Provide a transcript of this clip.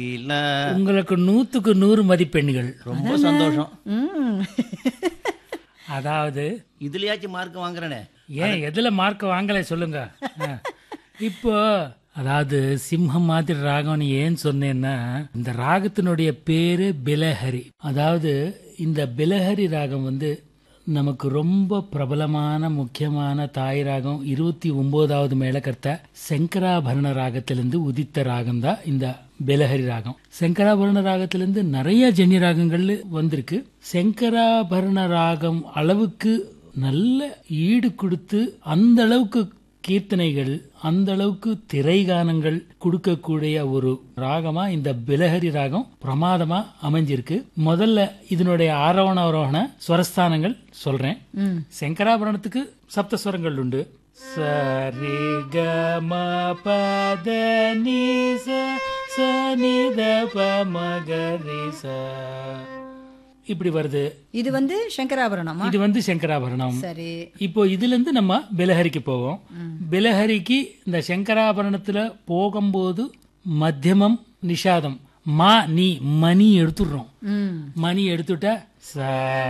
இல்ல உங்களுக்கு நூத்துக்கு நூறு மதிப்பெண்கள் ரொம்ப சந்தோஷம் ம் அதாவது இதுலயாச்சும் மார்க் வாங்குறேனே ஏன் எதுல மார்க் வாங்கலை சொல்லுங்க ஆ. இப்போ அதாவது சிம்மம் மாதிரி ராகம்னு ஏன் சொன்னேன்னா இந்த ராகத்தினுடைய பேரு பிலஹரி அதாவது இந்த பிலஹரி ராகம் வந்து நமக்கு ரொம்ப பிரபலமான முக்கியமான தாய் ராகம் இருபத்தி ஒன்பதாவது மேலக்கர்த்த சங்கராபரண ராகத்திலிருந்து உதித்த ராகம் தான் இந்த பிலஹரி ராகம் சங்கராபரண ராகத்திலிருந்து நிறைய ஜெனி ராகங்கள் வந்திருக்கு சங்கராபரண ராகம் அளவுக்கு நல்ல ஈடு கொடுத்து அந்த அளவுக்கு கீர்த்தனைகள் அந்த அளவுக்கு திரைகானங்கள் கொடுக்கக்கூடிய ஒரு ராகமா இந்த பிலஹரி ராகம் பிரமாதமா அமைஞ்சிருக்கு முதல்ல இதனுடைய ஆரோகண அவரோகண ஸ்வரஸ்தானங்கள் சொல்றேன் சங்கராபரணத்துக்கு சப்தஸ்வரங்கள் உண்டு சரி க ம பத நீ ச ச நி த ப ம க ரி ச இப்படி வருது இது வந்து சங்கராபரணமா இது வந்து சங்கராபரணம் சரி இப்போ இதுல இருந்து நம்ம பிலஹரிக்கு போவோம் பிலஹரிக்கு இந்த சங்கராபரணத்துல போகும்போது மத்தியமம் நிஷாதம் மா நீ மணி எடுத்துடுறோம் ம் மணி எடுத்துட்டா ச